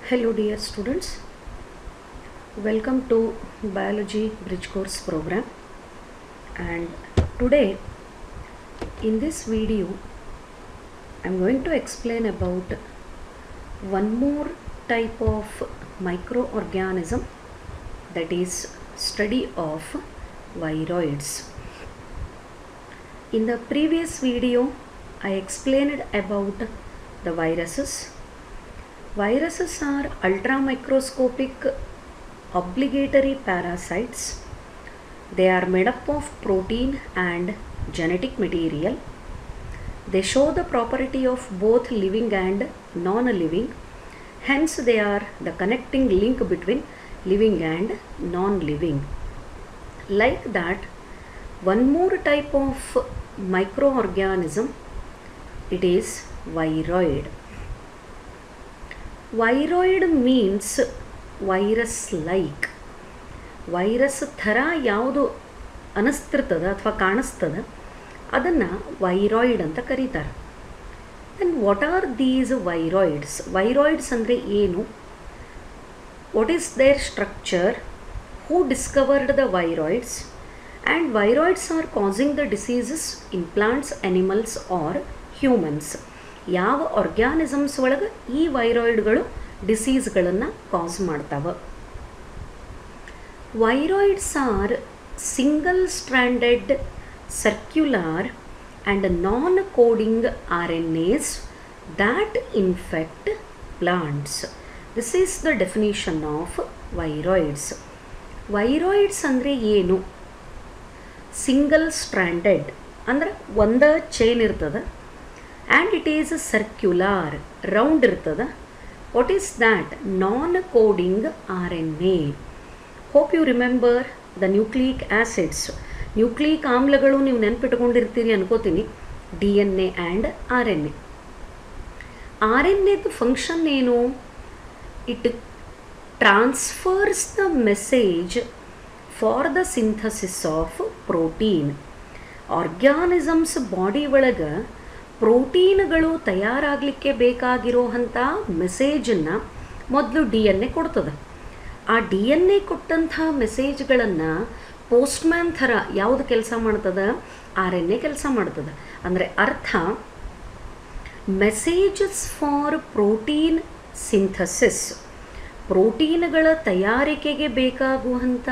Hello dear students, welcome to Biology Bridge Course program and today in this video I am going to explain about one more type of microorganism that is study of viroids. In the previous video I explained about the viruses Viruses are ultramicroscopic obligatory parasites. They are made up of protein and genetic material. They show the property of both living and non living. Hence, they are the connecting link between living and non living. Like that, one more type of microorganism it is viroid. Viroid means virus like virus ಥರ ಯಾವುದು ಅನಿಸ್ತಿರ್ತದ ಅಥವಾ ಕಾಣಿಸ್ತದ ಅದನ್ನು viroid ಅಂತ ಕರೀತಾರೆ then what are these viroids viroids ಅಂದರೆ ಏನು what is their structure who discovered the viroids and viroids are causing the diseases in plants animals or humans ಯಾವ ಆರ್ಗ್ಯಾನಿಸಮ್ಸ್ ಒಳಗೆ ಈ ವೈರಾಯ್ಡ್ಗಳು ಡಿಸೀಸ್ಗಳನ್ನು ಕಾಸ್ ಮಾಡ್ತಾವ viroids are single stranded circular and non coding R N S that infect plants this is the definition of viroids viroids ಅಂದರೆ ಏನು single stranded ಅಂದ್ರೆ ಒಂದ ಚೈನ್ ಇರ್ತದೆ and it is circular round ಇರ್ತದೆ what is that non coding R N A hope you remember the nucleic acids nucleic ಆಮ್ಲಗಳು ನೀವು ನೆನ್ಪಿಟ್ಕೊಂಡಿರ್ತೀರಿ ಅನ್ಕೋತೀನಿ D N A and R N A R N ಎದು function ಏನು it transfers the message for the synthesis of protein organisms body ಒಳಗೆ ಪ್ರೋಟೀನ್ಗಳು ತಯಾರಾಗಲಿಕ್ಕೆ ಬೇಕಾಗಿರೋವಂಥ ಮೆಸೇಜನ್ನು ಮೊದಲು D N A ಕೊಡ್ತದೆ ಆ ಡಿ ಎನ್ ಎ ಕೊಟ್ಟಂಥ ಮೆಸೇಜ್ಗಳನ್ನು ಪೋಸ್ಟ್ಮ್ಯಾನ್ ಥರ ಯಾವುದು ಕೆಲಸ ಮಾಡ್ತದೆ ಆರ್ ಎನ್ ಎ ಕೆಲಸ ಮಾಡ್ತದೆ ಅಂದರೆ ಅರ್ಥ ಮೆಸೇಜಸ್ ಫಾರ್ ಪ್ರೋಟೀನ್ ಸಿಂಥಸಿಸ್ ಪ್ರೋಟೀನ್ಗಳ ತಯಾರಿಕೆಗೆ ಬೇಕಾಗುವಂಥ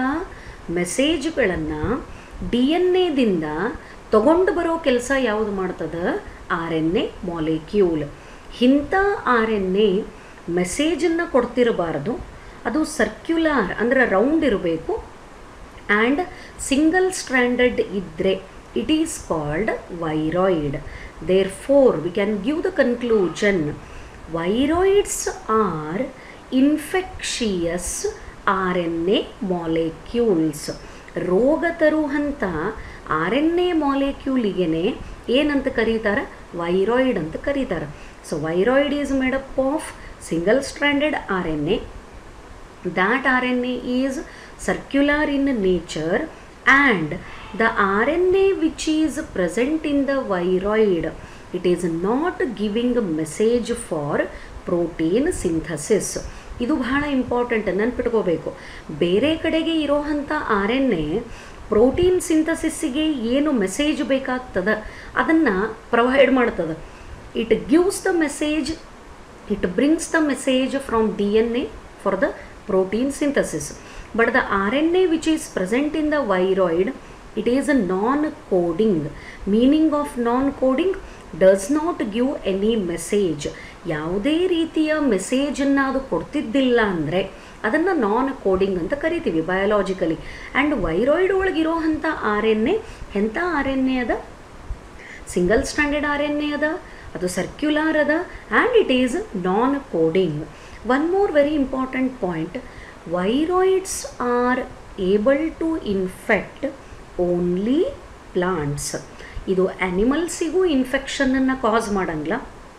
ಮೆಸೇಜ್ಗಳನ್ನು ಡಿ ಎನ್ ಎದಿಂದ ತಗೊಂಡು ಬರೋ ಕೆಲಸ ಯಾವುದು ಮಾಡ್ತದೆ ಆರ್ ಎನ್ ಎ ಮಾಲಿಕ್ಯೂಲ್ ಇಂಥ ಆರ್ ಎನ್ ಎ ಮೆಸೇಜನ್ನು ಕೊಡ್ತಿರಬಾರ್ದು ಅದು ಸರ್ಕ್ಯುಲಾರ್ ಅಂದರೆ ರೌಂಡ್ ಇರಬೇಕು ಆ್ಯಂಡ್ ಸಿಂಗಲ್ ಸ್ಟ್ರ್ಯಾಂಡೆಡ್ ಇದ್ದರೆ it is called viroid therefore we can give the conclusion viroids are infectious R N A molecules ರೋಗ ತರುವಂಥ ಆರ್ ಎನ್ ಎ ಮಾಲಿಕ್ಯೂಲಿಗೆ ಏನಂತ ಕರೀತಾರೆ ವೈರಾಯ್ಡ್ ಅಂತ ಕರೀತಾರೆ so viroid is made up of single stranded R N A that R N A is circular in nature and the R N A which is present in the viroid it is not giving message for protein synthesis ಇದು ಬಹಳ important ನೆನ್ಪಿಟ್ಕೋಬೇಕು ಬೇರೆ ಕಡೆಗೆ ಇರೋವಂಥ R N A protein ಸಿಂಥಸಿಸ್ಸಿಗೆ ಏನು message ಬೇಕಾಗ್ತದೆ ಅದನ್ನು ಪ್ರೊವೈಡ್ ಮಾಡ್ತದೆ it gives the message it brings the message from D N A for the protein synthesis but the R N A which is present in the viroid it is a non coding meaning of non coding does not give any message ಯಾವುದೇ ರೀತಿಯ ಮೆಸೇಜನ್ನು ಅದು ಕೊಡ್ತಿದ್ದಿಲ್ಲ ಅಂದರೆ ಅದನ್ನು ನಾನ್ coding ಅಂತ ಕರಿತೀವಿ biologically and viroid ಒಳಗಿರೋ ಅಂಥ R N A ಎಂಥ ಆರ್ ಎನ್ ಎ ಅದ single standard R N A ಅದ ಅದು ಸರ್ಕ್ಯುಲಾರ್ ಅದ and it is non coding one more very important point viroids are able to infect only plants ಇದು ಆ್ಯನಿಮಲ್ಸಿಗೂ ಇನ್ಫೆಕ್ಷನನ್ನು ಕಾಸ್ ಮಾಡಂಗಿಲ್ಲ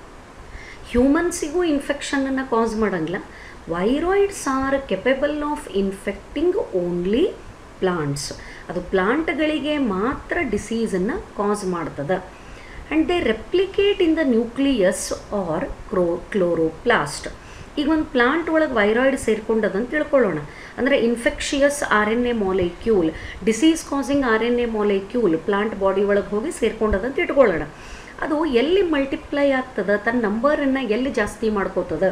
ಹ್ಯೂಮನ್ಸಿಗೂ ಇನ್ಫೆಕ್ಷನನ್ನು ಕಾಸ್ ಮಾಡಂಗಿಲ್ಲ viroids are capable of infecting only plants ಅದು ಪ್ಲಾಂಟ್ಗಳಿಗೆ ಮಾತ್ರ ಡಿಸೀಸನ್ನು ಕಾಸ್ ಮಾಡ್ತದೆ and they replicate in the nucleus or ಕ್ರೋ ಕ್ಲೋರೋಪ್ಲಾಸ್ಟ್ ಈಗ ಒಂದು ಪ್ಲಾಂಟ್ ಒಳಗೆ ವೈರಾಯ್ಡ್ ಸೇರ್ಕೊಂಡದಂತ ತಿಳ್ಕೊಳ್ಳೋಣ ಅಂದರೆ infectious R N A molecule disease causing R N A molecule plant body ಒಳಗೆ ಹೋಗಿ ಸೇರ್ಕೊಂಡದಂತ ಇಟ್ಕೊಳ್ಳೋಣ ಅದು ಎಲ್ಲಿ ಮಲ್ಟಿಪ್ಲೈ ಆಗ್ತದ ತನ್ನ ನಂಬರನ್ನು ಎಲ್ಲಿ ಜಾಸ್ತಿ ಮಾಡ್ಕೋತದ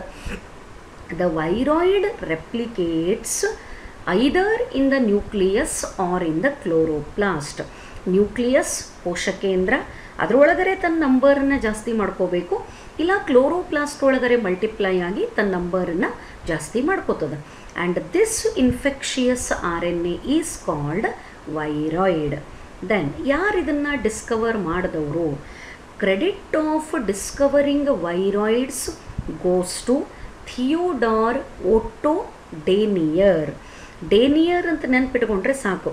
the viroid replicates either in the nucleus or in the chloroplast nucleus ಕೋಶಕೇಂದ್ರ ಅದರೊಳಗರೆ ತನ್ನ ನಂಬರನ್ನು ಜಾಸ್ತಿ ಮಾಡ್ಕೋಬೇಕು ಇಲ್ಲ ಕ್ಲೋರೋಪ್ಲಾಸ್ಟ್ ಒಳಗರೆ ಮಲ್ಟಿಪ್ಲೈ ಆಗಿ ತನ್ನ ನಂಬರನ್ನು ಜಾಸ್ತಿ ಮಾಡ್ಕೋತದ and this infectious R N A is called viroid then ಯಾರು ಇದನ್ನು ಡಿಸ್ಕವರ್ ಮಾಡಿದವರು credit of discovering viroids goes to Theodor Otto Diener Diener ಅಂತ ನೆನ್ಪಿಟ್ಕೊಂಡ್ರೆ ಸಾಕು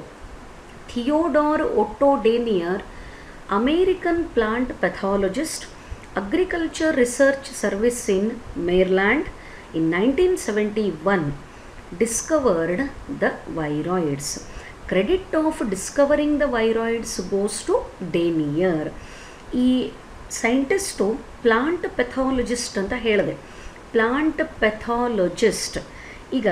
Theodor Otto Diener American plant pathologist agriculture research service in Maryland in nineteen seventy one discovered the viroids credit of discovering the viroids goes to Diener ಈ scientist plant pathologist ಅಂತ ಹೇಳಿದೆ plant pathologist ಈಗ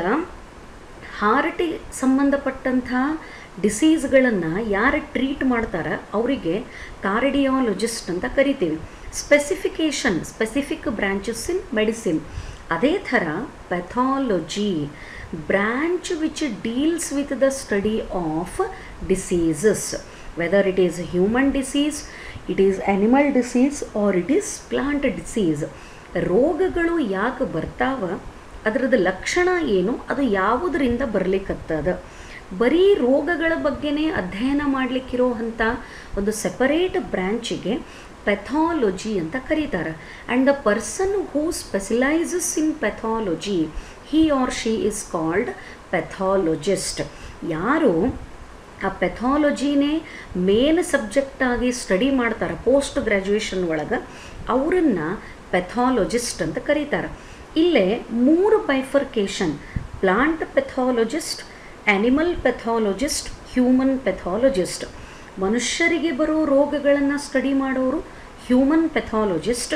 ಹಾರ್ಟಿಗೆ ಸಂಬಂಧಪಟ್ಟಂಥ ಡಿಸೀಸ್ಗಳನ್ನು ಯಾರು treat ಮಾಡ್ತಾರೆ ಅವರಿಗೆ cardiologist ಅಂತ ಕರಿತೀವಿ specification specific branches in medicine ಅದೇ ಥರ pathology branch which deals with the study of diseases whether it is human disease it is animal disease R it is plant disease ರೋಗಗಳು ಯಾಕೆ ಬರ್ತಾವ ಅದರದ್ದು ಲಕ್ಷಣ ಏನು ಅದು ಯಾವುದರಿಂದ ಬರಲಿಕ್ಕತ್ತದ ಬರೀ ರೋಗಗಳ ಬಗ್ಗೆನೇ ಅಧ್ಯಯನ ಮಾಡಲಿಕ್ಕಿರೋ ಅಂಥ ಒಂದು ಸೆಪರೇಟ್ ಬ್ರ್ಯಾಂಚಿಗೆ ಪೆಥಾಲಜಿ ಅಂತ ಕರೀತಾರೆ and the person who specialises in pathology he or she is called pathologist ಯಾರು ಆ ಪೆಥಾಲಜಿನೇ ಮೇನ್ ಸಬ್ಜೆಕ್ಟಾಗಿ ಸ್ಟಡಿ ಮಾಡ್ತಾರೆ ಪೋಸ್ಟ್ ಗ್ರ್ಯಾಜುಯೇಷನ್ ಒಳಗೆ ಅವರನ್ನು ಪೆಥಾಲಜಿಸ್ಟ್ ಅಂತ ಕರೀತಾರೆ ಇಲ್ಲೇ ಮೂರು bifurcation plant pathologist animal pathologist human pathologist ಮನುಷ್ಯರಿಗೆ ಬರೋ ರೋಗಗಳನ್ನು ಸ್ಟಡಿ ಮಾಡೋರು ಹ್ಯೂಮನ್ ಪೆಥಾಲಜಿಸ್ಟ್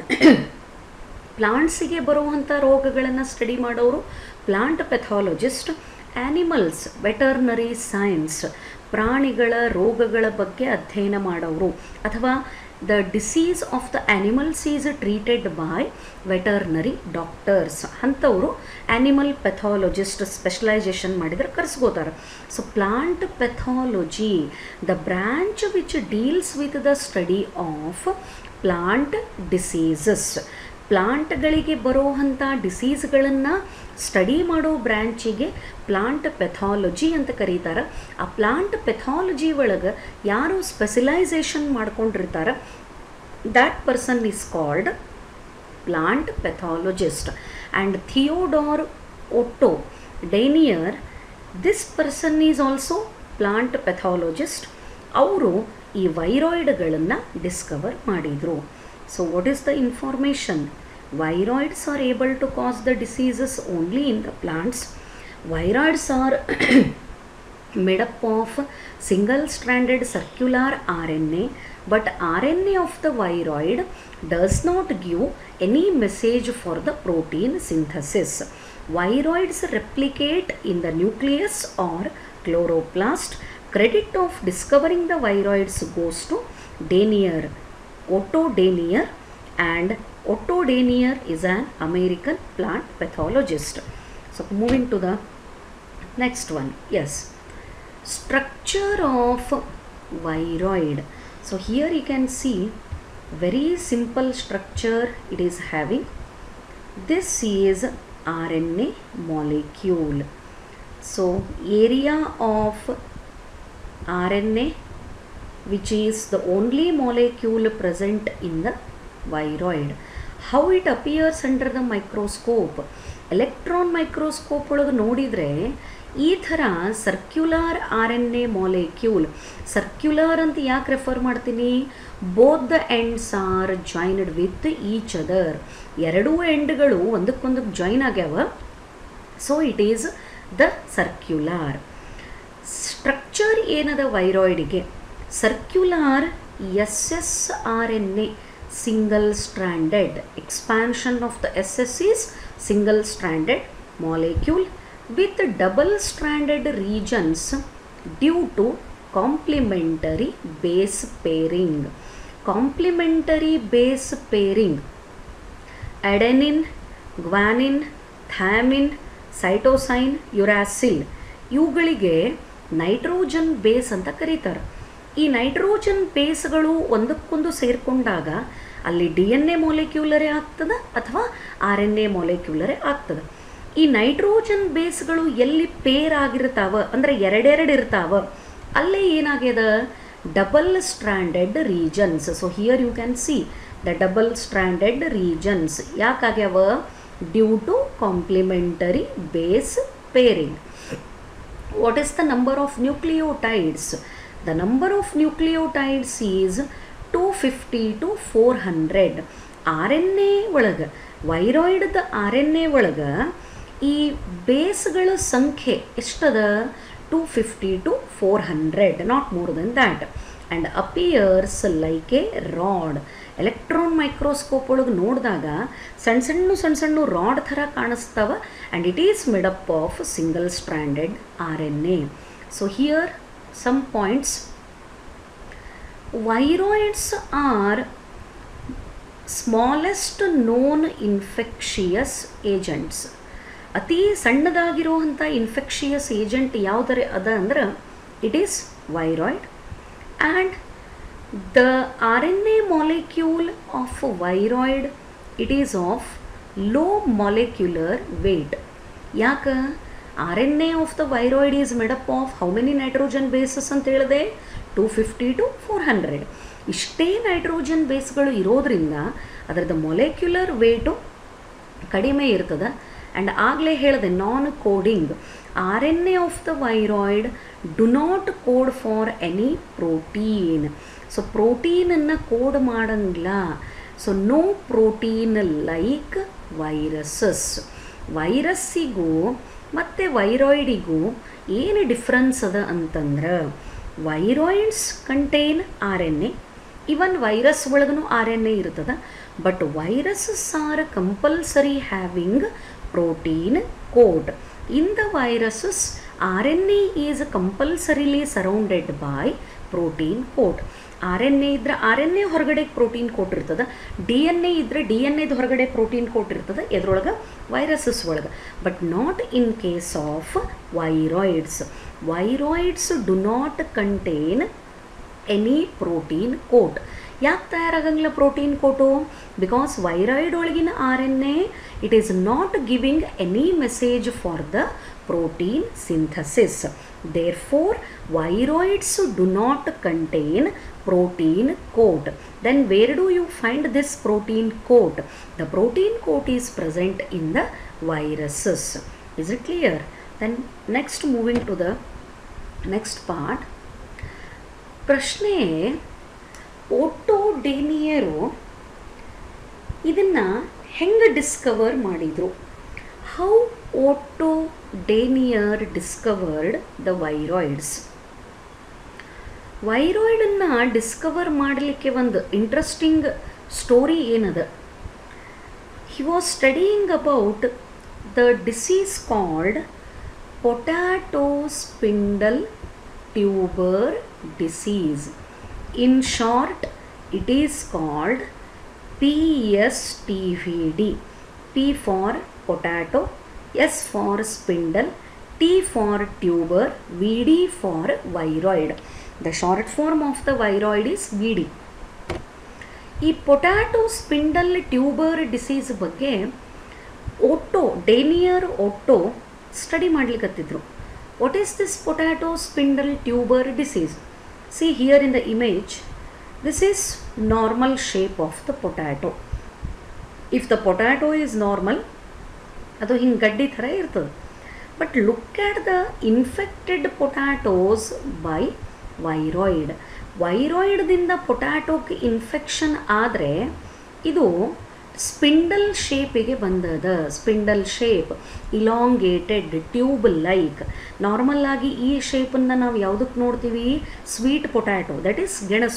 ಪ್ಲಾಂಟ್ಸಿಗೆ ಬರುವಂಥ ರೋಗಗಳನ್ನು ಸ್ಟಡಿ ಮಾಡೋರು plant pathologist animals veterinary science ಪ್ರಾಣಿಗಳ ರೋಗಗಳ ಬಗ್ಗೆ ಅಧ್ಯಯನ ಮಾಡೋರು ಅಥವಾ the disease of the animals is treated by veterinary doctors ಅಂಥವರು ಆ್ಯನಿಮಲ್ ಪೆಥಾಲಜಿಸ್ಟ್ ಸ್ಪೆಷಲೈಸೇಷನ್ ಮಾಡಿದರೆ ಕರೆಸ್ಕೋತಾರೆ so plant pathology the branch which deals with the study of plant diseases ಪ್ಲಾಂಟ್ಗಳಿಗೆ ಬರೋವಂಥ ಡಿಸೀಸ್ಗಳನ್ನು ಸ್ಟಡಿ ಮಾಡೋ ಬ್ರ್ಯಾಂಚಿಗೆ ಪ್ಲಾಂಟ್ ಪೆಥಾಲಜಿ ಅಂತ ಕರೀತಾರೆ ಆ ಪ್ಲಾಂಟ್ ಪೆಥಾಲಜಿ ಒಳಗೆ ಯಾರು ಸ್ಪೆಷಲೈಸೇಷನ್ ಮಾಡ್ಕೊಂಡಿರ್ತಾರೆ that person is called plant pathologist and Theodor Otto Diener this person is also plant pathologist ಅವರು ಈ ವೈರಾಯ್ಡ್ಗಳನ್ನು ಡಿಸ್ಕವರ್ ಮಾಡಿದರು so what is the information viroids are able to cause the diseases only in the plants viroids are made up of single stranded circular rna but rna of the viroid does not give any message for the protein synthesis viroids replicate in the nucleus or chloroplast credit of discovering the viroids goes to danier otto danier and Otto Danier is an American plant pathologist. So moving to the next one. Yes. Structure of viroid. So here you can see very simple structure it is having. This is RNA molecule. So area of RNA which is the only molecule present in the viroid. How it appears under the microscope electron microscope ಒಳಗೆ ನೋಡಿದರೆ ಈ ಥರ circular R N A molecule circular ಅಂತ ಯಾಕೆ refer ಮಾಡ್ತೀನಿ both the ends are joined with each other ಎರಡೂ ಎಂಡ್ಗಳು ಒಂದಕ್ಕೊಂದಕ್ಕೆ ಜಾಯ್ನ್ ಆಗ್ಯಾವ so it is the circular structure ಏನದ ವೈರಾಯ್ಡಿಗೆ circular S S R N A single stranded expansion of the ss is single stranded molecule with double stranded regions due to complementary base pairing complementary base pairing adenine guanine thymine cytosine uracil ಇವುಗಳಿಗೆ nitrogen base ಅಂತ ಕರೀತಾರೆ ಈ nitrogen ಬೇಸ್ಗಳು ಒಂದಕ್ಕೊಂದು ಸೇರಿಕೊಂಡಾಗ ಅಲ್ಲಿ D N A ಮೊಲೆಕ್ಯುಲರೇ ಆಗ್ತದೆ ಅಥವಾ R N A ಮೊಲೆಕ್ಯುಲರೇ ಆಗ್ತದೆ ಈ ನೈಟ್ರೋಜನ್ ಬೇಸ್ಗಳು ಎಲ್ಲಿ ಪೇರ್ ಆಗಿರ್ತಾವ ಅಂದರೆ ಎರಡೆರಡು ಇರ್ತಾವ ಅಲ್ಲೇ ಏನಾಗ್ಯದ double stranded regions so here you can see the double stranded regions ಯಾಕಾಗ್ಯಾವ due to complementary base pairing what is the number of nucleotides the number of nucleotides is 250 to 400 R N A ಒಳಗೆ ವೈರಾಯ್ಡ್ದ R N A ಒಳಗೆ ಈ ಬೇಸ್ಗಳ ಸಂಖ್ಯೆ ಎಷ್ಟದ two fifty to four hundred not more than that and appears like a rod electron microscope ಒಳಗೆ ನೋಡಿದಾಗ ಸಣ್ಣ ಸಣ್ಣ ಸಣ್ಣ ಸಣ್ಣ ರಾಡ್ ಥರ ಕಾಣಿಸ್ತಾವ and it is made up of single stranded R N A so here some points viroids are smallest known infectious agents ಅತಿ ಸಣ್ಣದಾಗಿರುವಂಥ ಇನ್ಫೆಕ್ಷಿಯಸ್ ಏಜೆಂಟ್ ಯಾವುದರ ಅದ ಅಂದ್ರೆ it is viroid and the R N A molecule of viroid it is of low molecular weight ಯಾಕೆ R N A of the viroid is made up of how many nitrogen bases ಅಂತ ಹೇಳಿದೆ two fifty to four hundred ಇಷ್ಟೇ nitrogen ಬೇಸ್ಗಳು ಇರೋದ್ರಿಂದ ಅದರದ್ದು molecular weight ಕಡಿಮೆ ಇರ್ತದೆ and ಆಗಲೇ ಹೇಳಿದೆ non coding R N A of the viroid do not code for any protein so ಪ್ರೋಟೀನನ್ನು ಕೋಡ್ ಮಾಡಂಗಿಲ್ಲ so no protein like viruses ವೈರಸ್ಸಿಗೂ ಮತ್ತು ವೈರಾಯ್ಡಿಗೂ ಏನು ಡಿಫ್ರೆನ್ಸ್ ಅದ ಅಂತಂದ್ರೆ viroids contain R N A even virus ಒಳಗೂ ಆರ್ ಎನ್ ಎ ಇರ್ತದೆ but viruses are compulsory having protein coat in the viruses R N A is compulsorily surrounded by protein coat R N A ಇದ್ರೆ R N A ಹೊರಗಡೆ protein coat ಇರ್ತದೆ D N A ಇದ್ರೆ D N ಎದ ಹೊರಗಡೆ protein coat ಇರ್ತದೆ ಎದ್ರೊಳಗೆ viruses ಒಳಗೆ but not in case of viroids viroids do not contain any protein coat ಯಾಕೆ ತಯಾರಾಗಂಗಿಲ್ಲ ಪ್ರೋಟೀನ್ ಕೋಟು ಬಿಕಾಸ್ ವೈರಾಯ್ಡ್ ಒಳಗಿನ R N A it is not giving any message for the protein synthesis therefore viroids do not contain protein coat then where do you find this protein coat the protein coat is present in the viruses is it clear then next moving to the next part ಪ್ರಶ್ನೆ ಓಟೋ ಡೇನಿಯರು ಇದನ್ನು ಹೆಂಗೆ discover ಮಾಡಿದರು how Otto Diener discovered the viroids ವೈರಾಯ್ಡನ್ನು discover ಮಾಡಲಿಕ್ಕೆ ಒಂದು interesting story ಏನದ he was studying about the disease called potato spindle tuber disease in short it is called P S T V D P for potato S for spindle T for tuber V D for viroid the short form of the viroid is V D ಈ potato spindle tuber disease ಬಗ್ಗೆ Otto Diener Otto study ಮಾಡ್ಲಿಕ್ಕತ್ತಿದ್ರು what is this potato spindle tuber disease see here in the image this is normal shape of the potato if the potato is normal ಅದು ಹಿಂಗೆ ಗಡ್ಡಿ ಥರ ಇರ್ತದೆ but look at the infected potatoes by viroid ವೈರಾಯ್ಡ್ದಿಂದ ಪೊಟ್ಯಾಟೋಕ್ಕೆ infection ಆದರೆ ಇದು spindle ಶೇಪಿಗೆ ಬಂದದ spindle shape elongated tube like normal ಆಗಿ ಈ ಶೇಪನ್ನು ನಾವು ಯಾವುದಕ್ಕೆ ನೋಡ್ತೀವಿ ಸ್ವೀಟ್ ಪೊಟ್ಯಾಟೊ ದಟ್ ಈಸ್ ಗೆಣಸು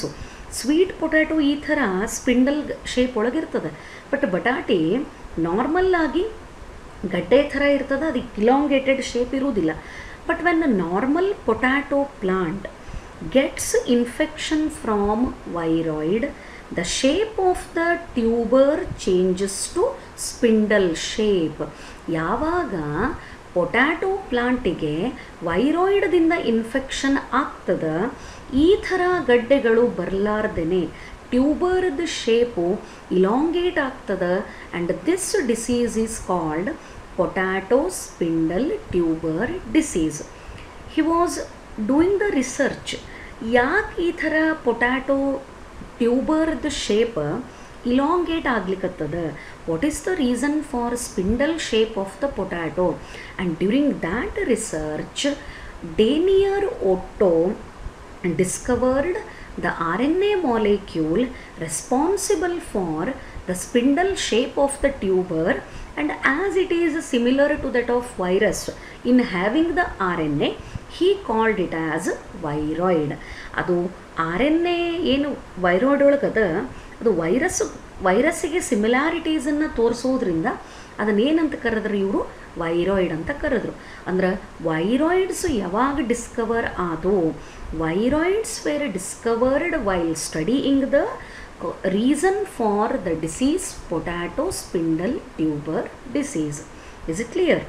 ಸ್ವೀಟ್ ಪೊಟ್ಯಾಟೊ ಈ ಥರ ಸ್ಪಿಂಡಲ್ ಶೇಪ್ ಒಳಗಿರ್ತದೆ ಬಟ್ ಬಟಾಟೆ ನಾರ್ಮಲ್ ಆಗಿ ಗಡ್ಡೆ ಥರ ಇರ್ತದೆ ಅದು ಇಲಾಂಗೇಟೆಡ್ ಶೇಪ್ ಇರುವುದಿಲ್ಲ but when normal potato plant gets infection from viroid the shape of the tuber changes to spindle shape ಯಾವಾಗ ಪೊಟ್ಯಾಟೊ ಪ್ಲಾಂಟಿಗೆ ವೈರಾಯ್ಡ್ದಿಂದ ಇನ್ಫೆಕ್ಷನ್ ಆಗ್ತದ ಈ ಥರ ಗಡ್ಡೆಗಳು ಬರಲಾರ್ದೇನೆ ಟ್ಯೂಬರ್ದ ಶೇಪು ಇಲಾಂಗೇಟ್ ಆಗ್ತದ and this disease is called potato spindle tuber disease he was doing the research ಯಾಕೆ ಈ ಥರ ಪೊಟ್ಯಾಟೊ ಟ್ಯೂಬರ್ದ ಶೇಪ್ ಇಲಾಂಗೇಟ್ ಆಗ್ಲಿಕ್ಕತ್ತದ what is the reason for spindle shape of the potato and during that research Diener Otto discovered the RNA molecule responsible for the spindle shape of the tuber and as it is similar to that of virus in having the RNA he called it as viroid ಅದು R N A ಏನು viroid ಒಳಗದ ಅದು virus ವೈರಸ್ಸಿಗೆ ಸಿಮಿಲಾರಿಟೀಸನ್ನು ತೋರಿಸೋದ್ರಿಂದ ಅದನ್ನೇನಂತ ಕರೆದ್ರು ಇವರು viroid ಅಂತ ಕರೆದ್ರು ಅಂದ್ರೆ viroids ಯಾವಾಗ ಡಿಸ್ಕವರ್ ಆದವು viroids were discovered while studying the reason for the disease potato spindle tuber disease is it clear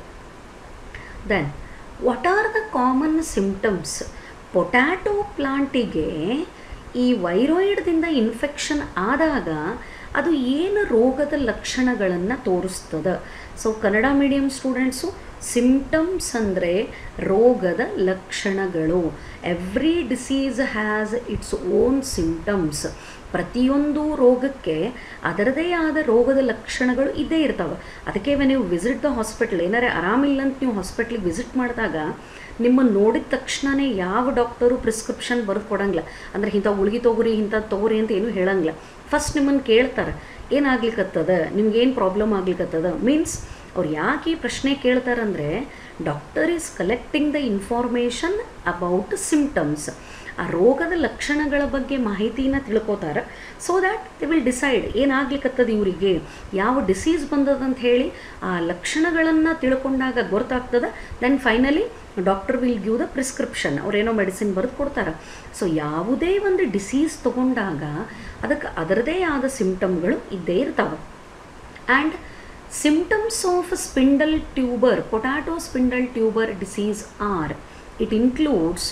then what are the common symptoms potato ಪ್ಲಾಂಟಿಗೆ ಈ ವೈರಾಯ್ಡ್ದಿಂದ ಇನ್ಫೆಕ್ಷನ್ ಆದಾಗ ಅದು ಏನು ರೋಗದ ಲಕ್ಷಣಗಳನ್ನು ತೋರಿಸ್ತದ so Kannada medium students symptoms ಅಂದರೆ ರೋಗದ ಲಕ್ಷಣಗಳು every disease has its own symptoms ಪ್ರತಿಯೊಂದು ರೋಗಕ್ಕೆ ಅದರದೇ ಆದ ರೋಗದ ಲಕ್ಷಣಗಳು ಇದ್ದೇ ಇರ್ತವೆ ಅದಕ್ಕೆ ನೀವು ವಿಸಿಟ್ ದ ಹಾಸ್ಪಿಟ್ಲ್ ಏನಾರೇ ಆರಾಮಿಲ್ಲ ಅಂತ ನೀವು ಹಾಸ್ಪಿಟ್ಲಿಗೆ ವಿಸಿಟ್ ಮಾಡಿದಾಗ ನಿಮ್ಮನ್ನು ನೋಡಿದ ತಕ್ಷಣವೇ ಯಾವ ಡಾಕ್ಟರು ಪ್ರಿಸ್ಕ್ರಿಪ್ಷನ್ ಬರೆದು ಕೊಡಂಗಿಲ್ಲ ಅಂದರೆ ಇಂಥ ಉಳ್ಗಿ ತೊಗೊರಿ ಇಂಥ ತೊಗೊರಿ ಅಂತ ಏನೂ ಹೇಳಂಗಿಲ್ಲ ಫಸ್ಟ್ ನಿಮ್ಮನ್ನು ಕೇಳ್ತಾರೆ ಏನಾಗ್ಲಿಕ್ಕತ್ತದ ನಿಮ್ಗೇನು ಪ್ರಾಬ್ಲಮ್ ಆಗ್ಲಿಕ್ಕತ್ತದ ಮೀನ್ಸ್ ಅವ್ರು ಯಾಕೆ ಈ ಪ್ರಶ್ನೆ ಕೇಳ್ತಾರಂದರೆ doctor is collecting the information about symptoms ಆ ರೋಗದ ಲಕ್ಷಣಗಳ ಬಗ್ಗೆ ಮಾಹಿತಿನ ತಿಳ್ಕೊತಾರೆ so that the will decide ಏನಾಗ್ಲಿಕ್ಕತ್ತದ ಇವರಿಗೆ ಯಾವ ಡಿಸೀಸ್ ಬಂದದಂತ ಹೇಳಿ ಆ ಲಕ್ಷಣಗಳನ್ನು ತಿಳ್ಕೊಂಡಾಗ ಗೊತ್ತಾಗ್ತದೆ then finally doctor will give the prescription ಅವ್ರೇನೋ ಮೆಡಿಸಿನ್ ಬರೆದು ಕೊಡ್ತಾರೆ ಸೊ ಯಾವುದೇ ಒಂದು ಡಿಸೀಸ್ ತಗೊಂಡಾಗ ಅದಕ್ಕೆ ಅದರದೇ ಆದ ಸಿಂಪ್ಟಮ್ಗಳು ಇದ್ದೇ ಇರ್ತಾವೆ and symptoms of spindle tuber potato spindle tuber disease R it includes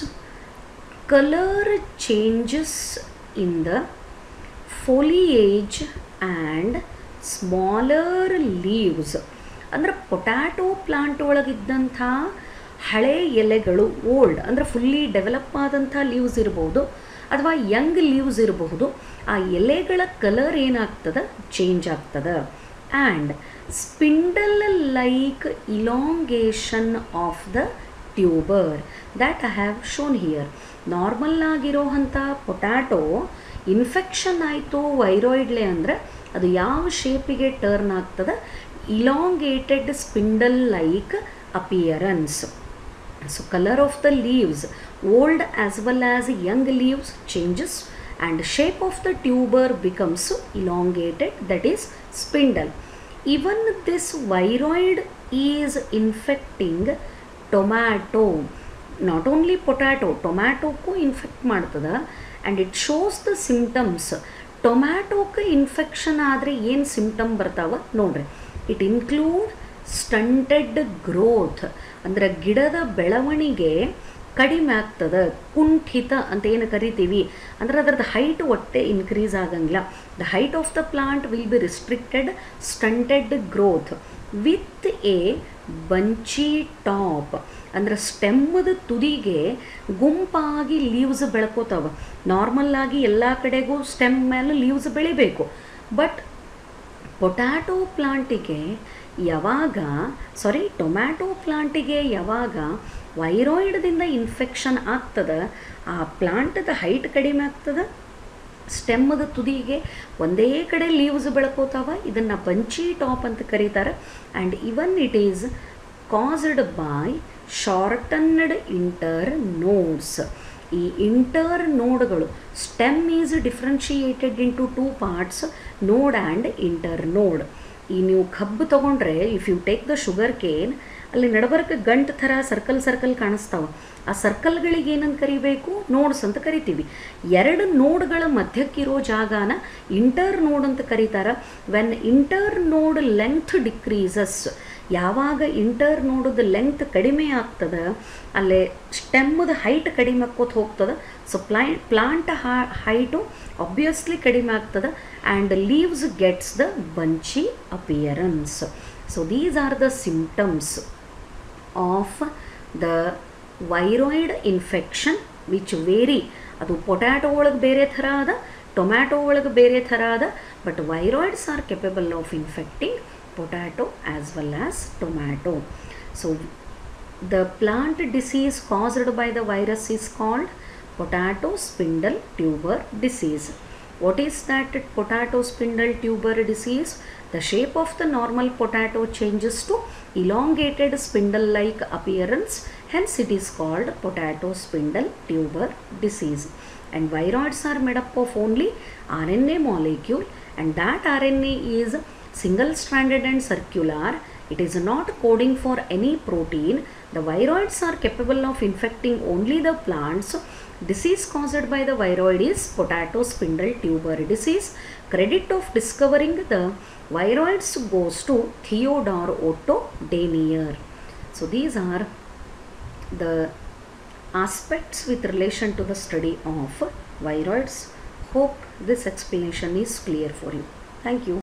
colour changes in the foliage and smaller leaves ಅಂದ್ರೆ ಪೊಟ್ಯಾಟೊ ಪ್ಲಾಂಟ್ ಒಳಗಿದ್ದಂಥ ಹಳೆ ಎಲೆಗಳು ಓಲ್ಡ್ ಅಂದರೆ ಫುಲ್ಲಿ ಡೆವಲಪ್ ಆದಂಥ ಲೀವ್ಸ್ ಇರ್ಬೋದು ಅಥವಾ ಯಂಗ್ ಲೀವ್ಸ್ ಇರಬಹುದು ಆ ಎಲೆಗಳ ಕಲರ್ ಏನಾಗ್ತದೆ ಚೇಂಜ್ ಆಗ್ತದೆ and spindle like elongation of the tuber that I have shown here normal ಆಗಿರೋವಂಥ ಪೊಟ್ಯಾಟೊ ಇನ್ಫೆಕ್ಷನ್ ಆಯಿತು ವೈರಾಯ್ಡ್ಲೆ ಅಂದರೆ ಅದು ಯಾವ ಶೇಪಿಗೆ ಟರ್ನ್ ಆಗ್ತದೆ elongated spindle like appearance so colour of the leaves old as well as young leaves changes and shape of the tuber becomes elongated that is spindle even this viroid is infecting tomato not only potato ಟೊಮ್ಯಾಟೋಕ್ಕೂ infect ಮಾಡ್ತದೆ and it shows the symptoms ಟೊಮ್ಯಾಟೋಕ್ಕೆ infection ಆದರೆ ಏನು symptom ಬರ್ತಾವ ನೋಡ್ರಿ it include stunted growth ಅಂದರೆ ಗಿಡದ ಬೆಳವಣಿಗೆ ಕಡಿಮೆ ಆಗ್ತದೆ ಕುಂಠಿತ ಅಂತ ಏನು ಕರಿತೀವಿ ಅಂದ್ರೆ ಅದರದ್ದು ಹೈಟ್ ಒಟ್ಟೆ ಇನ್ಕ್ರೀಸ್ ಆಗಂಗಿಲ್ಲ the height of the plant will be restricted stunted growth with a bunchy top ಅಂದ್ರೆ ಸ್ಟೆಮ್ಮದ ತುದಿಗೆ ಗುಂಪಾಗಿ ಲೀವ್ಸ್ ಬೆಳ್ಕೋತಾವ ನಾರ್ಮಲ್ ಆಗಿ ಎಲ್ಲ ಕಡೆಗೂ ಸ್ಟೆಮ್ ಮೇಲೆ ಲೀವ್ಸ್ ಬೆಳಿಬೇಕು ಬಟ್ ಪೊಟ್ಯಾಟೊ ಪ್ಲಾಂಟಿಗೆ ಯಾವಾಗ ಸಾರಿ ಟೊಮ್ಯಾಟೊ ಪ್ಲಾಂಟಿಗೆ ಯಾವಾಗ ವೈರಾಯ್ಡ್ದಿಂದ ಇನ್ಫೆಕ್ಷನ್ ಆಗ್ತದೆ ಆ ಪ್ಲಾಂಟದ ಹೈಟ್ ಕಡಿಮೆ ಆಗ್ತದೆ ಸ್ಟೆಮ್ಮದ ತುದಿಗೆ ಒಂದೇ ಕಡೆ ಲೀವ್ಸ್ ಬೆಳ್ಕೋತಾವ ಇದನ್ನು ಬಂಚಿ ಟಾಪ್ ಅಂತ ಕರೀತಾರೆ and even it is caused by shortened internodes ಈ ಇಂಟರ್ ನೋಡ್ಗಳು stem is differentiated into two parts node and internode ಈ ನೀವು ಕಬ್ಬು ತೊಗೊಂಡ್ರೆ if you take the sugarcane ಅಲ್ಲಿ ನಡಬರ್ಕ ಗಂಟು ಥರ ಸರ್ಕಲ್ ಸರ್ಕಲ್ ಕಾಣಿಸ್ತಾವೆ ಆ ಸರ್ಕಲ್ಗಳಿಗೆ ಏನಂತ ಕರಿಬೇಕು ನೋಡ್ಸ್ ಅಂತ ಕರಿತೀವಿ ಎರಡು ನೋಡ್ಗಳ ಮಧ್ಯಕ್ಕಿರೋ ಜಾಗನ ಇಂಟರ್ ನೋಡ್ ಅಂತ ಕರೀತಾರೆ when internode length decreases ಯಾವಾಗ ಇಂಟರ್ ನೋಡದ ಲೆಂತ್ ಕಡಿಮೆ ಆಗ್ತದೆ ಅಲ್ಲೇ ಸ್ಟೆಮ್ಮದ ಹೈಟ್ ಕಡಿಮೆ ಆಕ್ಕೋತ ಹೋಗ್ತದೆ ಸೊ ಪ್ಲಾ ಪ್ಲಾಂಟ್ ಹೈಟು ಆಬ್ವಿಯಸ್ಲಿ ಕಡಿಮೆ ಆಗ್ತದೆ and leaves gets the bunchy appearance so these are the symptoms of the viroid infection which vary ಅದು ಪೊಟ್ಯಾಟೊ ಒಳಗೆ ಬೇರೆ ಥರ ಅದ ಟೊಮ್ಯಾಟೊ ಒಳಗೆ ಬೇರೆ ಥರ ಅದ but viroids are capable of infecting potato as well as tomato. So the plant disease caused by the virus is called potato spindle tuber disease. What is that potato spindle tuber disease? The shape of the normal potato changes to elongated spindle like appearance, hence, it is called potato spindle tuber disease. And viroids are made up of only RNA molecule, and that RNA is single stranded and circular. It is not coding for any protein. The viroids are capable of infecting only the plants. Disease caused by the viroid is potato spindle tuber disease. Credit of discovering the viroids goes to Theodore Otto Danier. So these are the aspects with relation to the study of viroids. Hope this explanation is clear for you. Thank you.